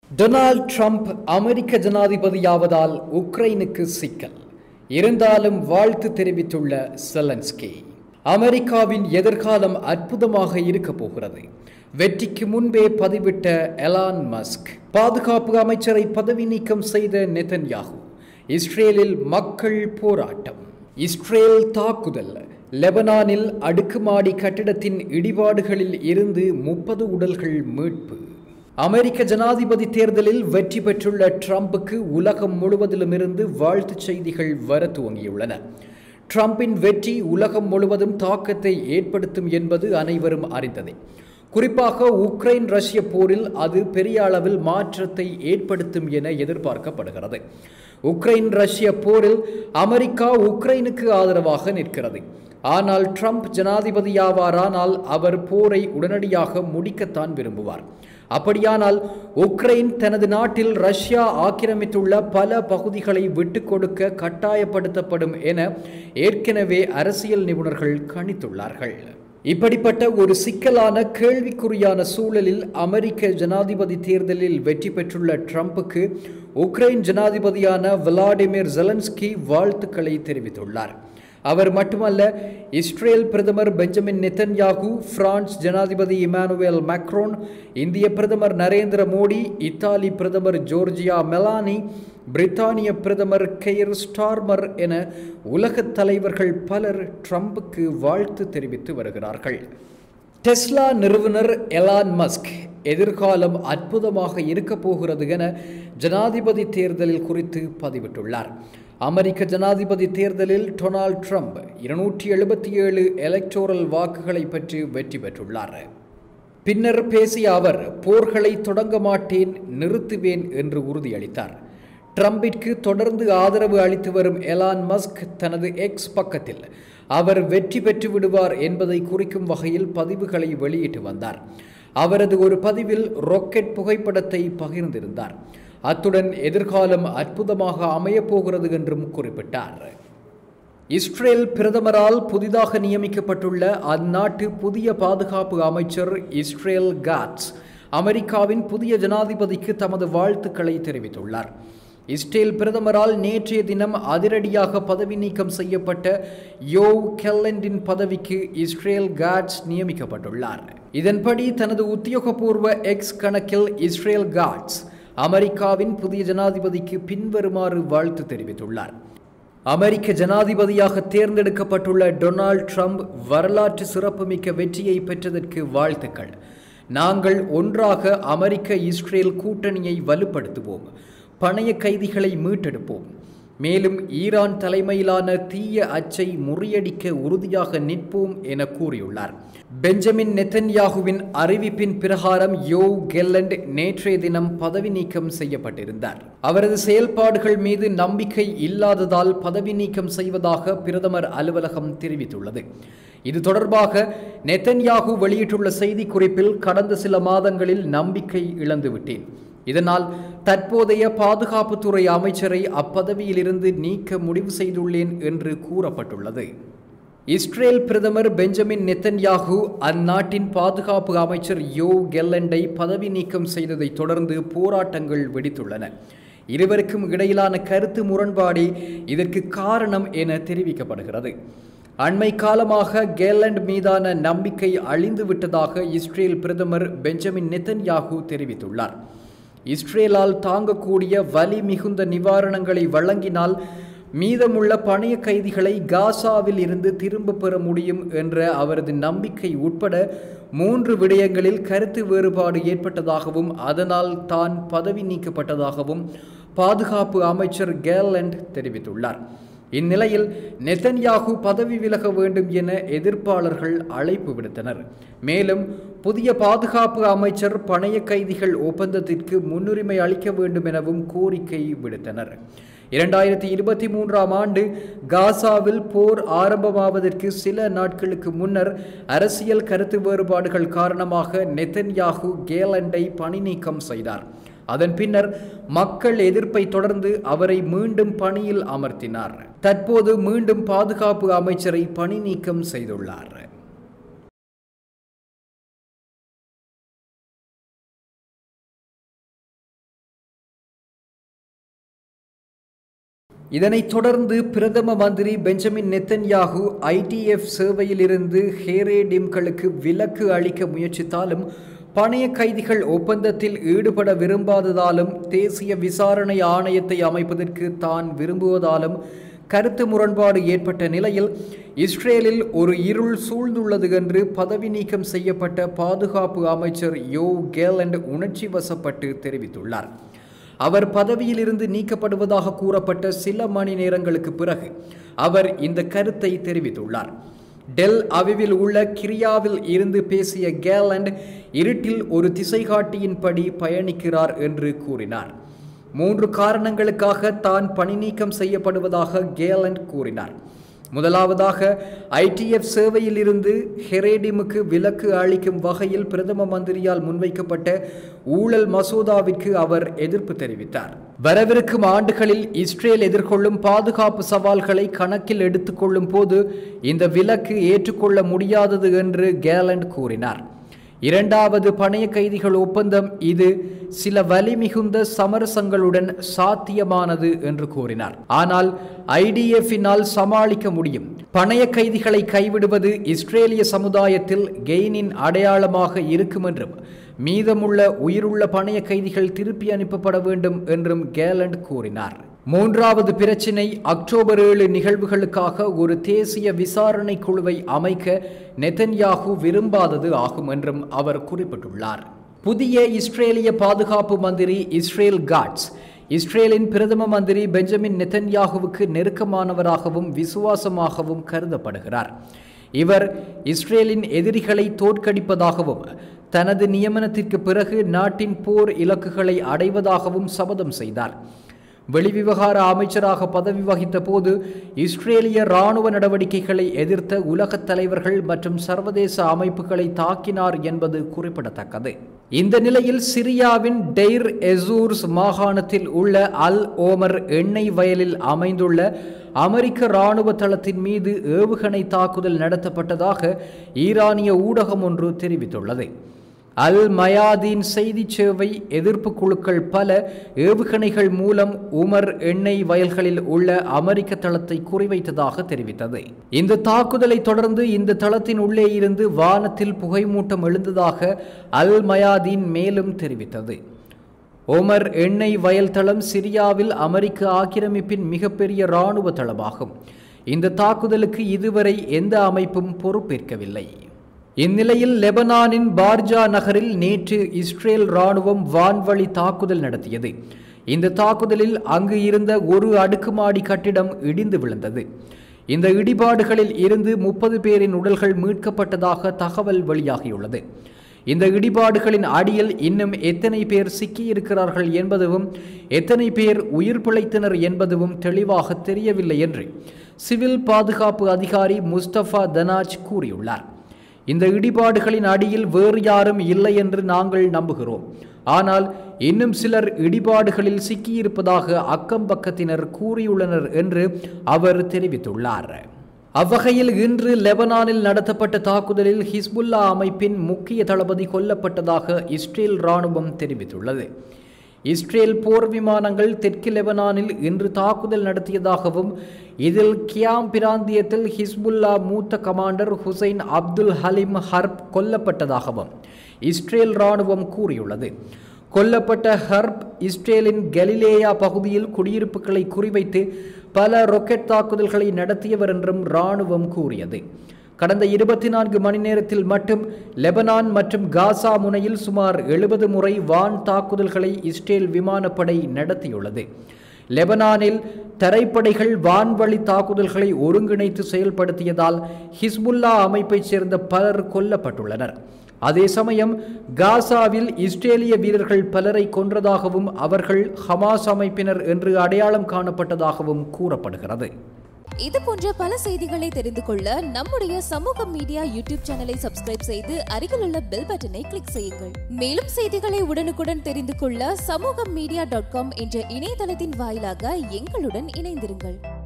Donald Trump அமெரிக்க ஜனாதிபதியாவதால் உக்ரைனுக்கு சிக்கல் இருந்தாலும் வாழ்த்து தெரிவித்துள்ள செலன்ஸ்கி அமெரிக்காவின் எதிர்காலம் அற்புதமாக இருக்க போகிறது வெற்றிக்கு முன்பே பதிவிட்ட எலான் மஸ்க் பாதுகாப்பு அமைச்சரை பதவி நீக்கம் செய்த நெதன்யாகு இஸ்ரேலில் மக்கள் போராட்டம் இஸ்ரேல் தாக்குதல் லெபனானில் அடுக்குமாடி கட்டிடத்தின் இடிபாடுகளில் இருந்து முப்பது உடல்கள் மீட்பு அமெரிக்க ஜனாதிபதி தேர்தலில் வெற்றி பெற்றுள்ள ட்ரம்புக்கு உலகம் முழுவதிலுமிருந்து வாழ்த்துச் செய்திகள் வர துவங்கியுள்ளன ட்ரம்பின் வெற்றி உலகம் முழுவதும் தாக்கத்தை ஏற்படுத்தும் என்பது அனைவரும் அறிந்ததே குறிப்பாக உக்ரைன் ரஷ்ய போரில் அது பெரிய அளவில் மாற்றத்தை ஏற்படுத்தும் என எதிர்பார்க்கப்படுகிறது உக்ரைன் ரஷ்ய போரில் அமெரிக்கா உக்ரைனுக்கு ஆதரவாக நிற்கிறது ஆனால் ட்ரம்ப் ஜனாதிபதியாவாரானால் அவர் போரை உடனடியாக முடிக்கத்தான் விரும்புவார் அப்படியானால் உக்ரைன் தனது நாட்டில் ரஷ்யா ஆக்கிரமித்துள்ள பல பகுதிகளை விட்டுக் கொடுக்க கட்டாயப்படுத்தப்படும் என ஏற்கனவே அரசியல் நிபுணர்கள் கணித்துள்ளார்கள் இப்படிப்பட்ட ஒரு சிக்கலான கேள்விக்குறியான சூழலில் அமெரிக்க ஜனாதிபதி தேர்தலில் வெற்றி பெற்றுள்ள ட்ரம்புக்கு உக்ரைன் ஜனாதிபதியான விளாடிமிர் ஜெலன்ஸ்கி வாழ்த்துக்களை தெரிவித்துள்ளார் அவர் மட்டுமல்ல இஸ்ரேல் பிரதமர் பெஞ்சமின் நெத்தன்யாகு பிரான்ஸ் ஜனாதிபதி இமானுவேல் மேக்ரோன் இந்திய பிரதமர் நரேந்திர மோடி இத்தாலி பிரதமர் ஜோர்ஜியா மெலானி பிரித்தானிய பிரதமர் கெயர் ஸ்டார்மர் என உலகத் தலைவர்கள் பலர் ட்ரம்புக்கு வாழ்த்து தெரிவித்து வருகிறார்கள் டெஸ்லா நிறுவனர் எலான் மஸ்க் எதிர்காலம் அற்புதமாக இருக்கப் போகிறது என ஜனாதிபதி தேர்தலில் குறித்து பதிவிட்டுள்ளார் அமெரிக்க ஜனாதிபதி தேர்தலில் டொனால்ட் ட்ரம்ப் இருநூற்றி எழுபத்தி ஏழு எலக்டோரல் வாக்குகளை பெற்று வெற்றி பெற்றுள்ளார் பின்னர் பேசிய அவர் போர்களை தொடங்க மாட்டேன் நிறுத்துவேன் என்று உறுதியளித்தார் ட்ரம்பிற்கு தொடர்ந்து ஆதரவு அளித்து வரும் எலான் மஸ்க் தனது எக்ஸ் பக்கத்தில் அவர் வெற்றி பெற்று விடுவார் என்பதை குறிக்கும் வகையில் பதிவுகளை வெளியிட்டு வந்தார் அவரது ஒரு பதிவில் ராக்கெட் புகைப்படத்தை பகிர்ந்திருந்தார் அத்துடன் எதிர்காலம் அற்புதமாக அமையப்போகிறது என்றும் குறிப்பிட்டார் இஸ்ரேல் பிரதமரால் புதிதாக நியமிக்கப்பட்டுள்ள அந்நாட்டு புதிய பாதுகாப்பு அமைச்சர் இஸ்ரேல் காட்ஸ் அமெரிக்காவின் புதிய ஜனாதிபதிக்கு தமது வாழ்த்துக்களை தெரிவித்துள்ளார் இஸ்ரேல் பிரதமரால் நேற்றைய தினம் அதிரடியாக பதவி நீக்கம் செய்யப்பட்ட யோவ் கெல்லண்டின் பதவிக்கு இஸ்ரேல் காட்ஸ் நியமிக்கப்பட்டுள்ளார் இதன்படி தனது உத்தியோகபூர்வ எக்ஸ் கணக்கில் இஸ்ரேல் காட்ஸ் அமெரிக்காவின் புதிய ஜனாதிபதிக்கு பின்வருமாறு வாழ்த்து தெரிவித்துள்ளார் அமெரிக்க ஜனாதிபதியாக தேர்ந்தெடுக்கப்பட்டுள்ள டொனால்ட் ட்ரம்ப் வரலாற்று சிறப்புமிக்க வெற்றியை பெற்றதற்கு வாழ்த்துக்கள் நாங்கள் ஒன்றாக அமெரிக்க இஸ்ரேல் கூட்டணியை வலுப்படுத்துவோம் பணைய கைதிகளை மீட்டெடுப்போம் மேலும் ஈரான் தலைமையிலான தீய அச்சை முறியடிக்க உறுதியாக நிற்போம் என கூறியுள்ளார் பெஞ்சமின் நெத்தன்யாகுவின் அறிவிப்பின் பிரகாரம் யோ கெல்லண்ட் நேற்றைய தினம் பதவி நீக்கம் செய்யப்பட்டிருந்தார் அவரது செயல்பாடுகள் மீது நம்பிக்கை இல்லாததால் பதவி நீக்கம் செய்வதாக பிரதமர் அலுவலகம் தெரிவித்துள்ளது இது தொடர்பாக நெத்தன்யாகு வெளியிட்டுள்ள செய்திக்குறிப்பில் கடந்த சில மாதங்களில் நம்பிக்கை இழந்துவிட்டேன் இதனால் தற்போதைய பாதுகாப்புத்துறை அமைச்சரை அப்பதவியிலிருந்து நீக்க முடிவு செய்துள்ளேன் என்று கூறப்பட்டுள்ளது இஸ்ரேல் பிரதமர் பெஞ்சமின் நெத்தன்யாகு அந்நாட்டின் பாதுகாப்பு அமைச்சர் யோ கெல்லண்டை பதவி நீக்கம் செய்ததைத் தொடர்ந்து போராட்டங்கள் வெடித்துள்ளன இருவருக்கும் இடையிலான கருத்து முரண்பாடே இதற்கு காரணம் என தெரிவிக்கப்படுகிறது அண்மை காலமாக கேலண்ட் மீதான நம்பிக்கை அழிந்து விட்டதாக இஸ்ரேல் பிரதமர் பெஞ்சமின் நெத்தன்யாகு தெரிவித்துள்ளார் இஸ்ரேலால் தாங்கக்கூடிய வலி மிகுந்த நிவாரணங்களை வழங்கினால் மீதமுள்ள பணைய கைதிகளை காசாவில் இருந்து திரும்ப பெற முடியும் என்ற அவரது நம்பிக்கை உட்பட மூன்று விடயங்களில் கருத்து வேறுபாடு ஏற்பட்டதாகவும் அதனால் தான் பதவி நீக்கப்பட்டதாகவும் பாதுகாப்பு அமைச்சர் கேலண்ட் தெரிவித்துள்ளார் இந்நிலையில் நெத்தன்யாகு பதவி விலக வேண்டும் என எதிர்ப்பாளர்கள் அழைப்பு விடுத்தனர் மேலும் புதிய பாதுகாப்பு அமைச்சர் பணைய கைதிகள் ஒப்பந்தத்திற்கு முன்னுரிமை அளிக்க வேண்டும் எனவும் கோரிக்கை விடுத்தனர் இரண்டாயிரத்தி இருபத்தி மூன்றாம் ஆண்டு காசாவில் போர் ஆரம்பமாவதற்கு சில நாட்களுக்கு முன்னர் அரசியல் கருத்து வேறுபாடுகள் காரணமாக நெத்தன்யாகு கேலண்டை பணி நீக்கம் செய்தார் அதன் பின்னர் மக்கள் எதிர்ப்பை தொடர்ந்து அவரை மீண்டும் பணியில் அமர்த்தினார் தற்போது மீண்டும் பாதுகாப்பு அமைச்சரை பணி நீக்கம் செய்துள்ளார் இதனைத் தொடர்ந்து பிரதம மந்திரி பெஞ்சமின் நெத்தன்யாகு ஐடிஎஃப் சேவையிலிருந்து ஹேரேடிம்களுக்கு விலக்கு அளிக்க முயற்சித்தாலும் பணைய கைதிகள் ஒப்பந்தத்தில் ஈடுபட விரும்பாததாலும் தேசிய விசாரணை ஆணையத்தை அமைப்பதற்கு தான் விரும்புவதாலும் கருத்து முரண்பாடு ஏற்பட்ட நிலையில் இஸ்ரேலில் ஒரு இருள் சூழ்ந்துள்ளது என்று பதவி நீக்கம் செய்யப்பட்ட பாதுகாப்பு அமைச்சர் யோ கேலண்ட் உணர்ச்சி வசப்பட்டு தெரிவித்துள்ளார் அவர் பதவியிலிருந்து நீக்கப்படுவதாக கூறப்பட்ட சில மணி நேரங்களுக்கு பிறகு அவர் இந்த கருத்தை தெரிவித்துள்ளார் டெல் அவிவில் உள்ள கிரியாவில் இருந்து பேசிய கேலண்ட் இருட்டில் ஒரு திசைகாட்டியின்படி பயணிக்கிறார் என்று கூறினார் மூன்று காரணங்களுக்காக தான் பணி நீக்கம் செய்யப்படுவதாக கேலண்ட் கூறினார் முதலாவதாக ஐடிஎஃப் சேவையில் இருந்து ஹெரேடிமுக்கு விலக்கு அளிக்கும் வகையில் பிரதம மந்திரியால் முன்வைக்கப்பட்ட ஊழல் மசோதாவிற்கு அவர் எதிர்ப்பு தெரிவித்தார் வரவிருக்கும் ஆண்டுகளில் இஸ்ரேல் எதிர்கொள்ளும் பாதுகாப்பு சவால்களை கணக்கில் எடுத்துக்கொள்ளும் போது இந்த விலக்கு ஏற்றுக்கொள்ள முடியாதது என்று கேலண்ட் கூறினார் இரண்டாவது பணைய கைதிகள் ஒப்பந்தம் இது சில வலிமிகுந்த சமரசங்களுடன் சாத்தியமானது என்று கூறினார் ஆனால் ஐடிஎஃபினால் சமாளிக்க முடியும் பணைய கைதிகளை கைவிடுவது இஸ்ரேலிய சமுதாயத்தில் கெய்னின் அடையாளமாக இருக்கும் என்றும் மீதமுள்ள உயிருள்ள பணைய கைதிகள் திருப்பி அனுப்பப்பட வேண்டும் என்றும் கேலண்ட் கூறினார் மூன்றாவது பிரச்சினை அக்டோபர் ஏழு நிகழ்வுகளுக்காக ஒரு தேசிய விசாரணை குழுவை அமைக்க நெதன்யாகு விரும்பாதது ஆகும் என்றும் அவர் குறிப்பிட்டுள்ளார் புதிய இஸ்ரேலிய பாதுகாப்பு மந்திரி இஸ்ரேல் காட்ஸ் இஸ்ரேலின் பிரதம மந்திரி பெஞ்சமின் நெதன்யாகுவுக்கு நெருக்கமானவராகவும் விசுவாசமாகவும் கருதப்படுகிறார் இவர் இஸ்ரேலின் எதிரிகளை தோற்கடிப்பதாகவும் தனது நியமனத்திற்கு பிறகு நாட்டின் போர் இலக்குகளை அடைவதாகவும் சபதம் செய்தார் வெளிவிவகார அமைச்சராக பதவி வகித்த போது இஸ்ரேலிய இராணுவ நடவடிக்கைகளை எதிர்த்த உலகத் தலைவர்கள் மற்றும் சர்வதேச அமைப்புகளை தாக்கினார் என்பது குறிப்பிடத்தக்கது இந்த நிலையில் சிரியாவின் டெய்ர் எசூர்ஸ் மாகாணத்தில் உள்ள அல் ஓமர் எண்ணெய் வயலில் அமைந்துள்ள அமெரிக்க இராணுவ தளத்தின் மீது ஏவுகணை தாக்குதல் நடத்தப்பட்டதாக ஈரானிய ஊடகம் ஒன்று தெரிவித்துள்ளது அல் மயாதீன் செய்தி சேவை எதிர்ப்பு குழுக்கள் பல ஏவுகணைகள் மூலம் உமர் எண்ணெய் வயல்களில் உள்ள அமெரிக்க தளத்தை குறிவைத்ததாக தெரிவித்தது இந்த தாக்குதலை தொடர்ந்து இந்த தளத்தின் உள்ளே இருந்து வானத்தில் புகைமூட்டம் எழுந்ததாக அல் மயாதீன் மேலும் தெரிவித்தது ஓமர் எண்ணெய் வயல் தளம் சிரியாவில் அமெரிக்க ஆக்கிரமிப்பின் மிகப்பெரிய இராணுவ தளமாகும் இந்த தாக்குதலுக்கு இதுவரை எந்த அமைப்பும் பொறுப்பேற்கவில்லை இந்நிலையில் லெபனானின் பார்ஜா நகரில் நேற்று இஸ்ரேல் ராணுவம் வான்வழி தாக்குதல் நடத்தியது இந்த தாக்குதலில் அங்கு இருந்த ஒரு அடுக்குமாடி கட்டிடம் இடிந்து விழுந்தது இந்த இடிபாடுகளில் இருந்து முப்பது பேரின் உடல்கள் மீட்கப்பட்டதாக தகவல் வெளியாகியுள்ளது இந்த இடிபாடுகளின் அடியில் இன்னும் எத்தனை பேர் சிக்கியிருக்கிறார்கள் என்பதும் எத்தனை பேர் உயிர் பிழைத்தனர் என்பதும் தெளிவாக தெரியவில்லை என்று சிவில் பாதுகாப்பு அதிகாரி முஸ்தபா தனாஜ் கூறியுள்ளார் இந்த இடிபாடுகளின் அடியில் வேறு யாரும் இல்லை என்று நாங்கள் நம்புகிறோம் ஆனால் இன்னும் சிலர் இடிபாடுகளில் சிக்கியிருப்பதாக அக்கம் பக்கத்தினர் கூறியுள்ளனர் என்று அவர் தெரிவித்துள்ளார் அவ்வகையில் இன்று லெபனானில் நடத்தப்பட்ட தாக்குதலில் ஹிஸ்புல்லா அமைப்பின் முக்கிய தளபதி கொல்லப்பட்டதாக இஸ்ரேல் ராணுவம் தெரிவித்துள்ளது இஸ்ரேல் போர் விமானங்கள் தெற்கு லெபனானில் இன்று தாக்குதல் நடத்தியதாகவும் இதில் கியாம் பிராந்தியத்தில் ஹிஸ்புல்லா மூத்த commander Hussein Abdul Halim Harb கொல்லப்பட்டதாகவும் இஸ்ரேல் ராணுவம் கூறியுள்ளது கொல்லப்பட்ட ஹர்ப் இஸ்ரேலின் கலிலேயா பகுதியில் குடியிருப்புகளை குறிவைத்து பல ராக்கெட் தாக்குதல்களை நடத்தியவர் என்றும் ராணுவம் கூறியது கடந்த இருபத்தி நான்கு மணி நேரத்தில் மட்டும் லெபனான் மற்றும் காசா முனையில் சுமார் எழுபது முறை வான் தாக்குதல்களை இஸ்ரேல் விமானப்படை நடத்தியுள்ளது லெபனானில் தரைப்படைகள் வான்வழி தாக்குதல்களை ஒருங்கிணைத்து செயல்படுத்தியதால் ஹிஸ்புல்லா அமைப்பைச் சேர்ந்த பலர் கொல்லப்பட்டுள்ளனர் அதே சமயம் காசாவில் இஸ்ரேலிய வீரர்கள் பலரை கொன்றதாகவும் அவர்கள் ஹமாஸ் அமைப்பினர் என்று அடையாளம் காணப்பட்டதாகவும் கூறப்படுகிறது இது போன்ற பல செய்திகளை தெரிந்து கொள்ள நம்முடைய சமூக மீடியா யூடியூப் சேனலை சப்ஸ்கிரைப் செய்து அருகிலுள்ள பெல் பட்டனை கிளிக் செய்யுங்கள் மேலும் செய்திகளை உடனுக்குடன் தெரிந்து கொள்ள சமூக மீடியா டாட் காம் என்ற இணையதளத்தின் வாயிலாக எங்களுடன் இணைந்திருங்கள்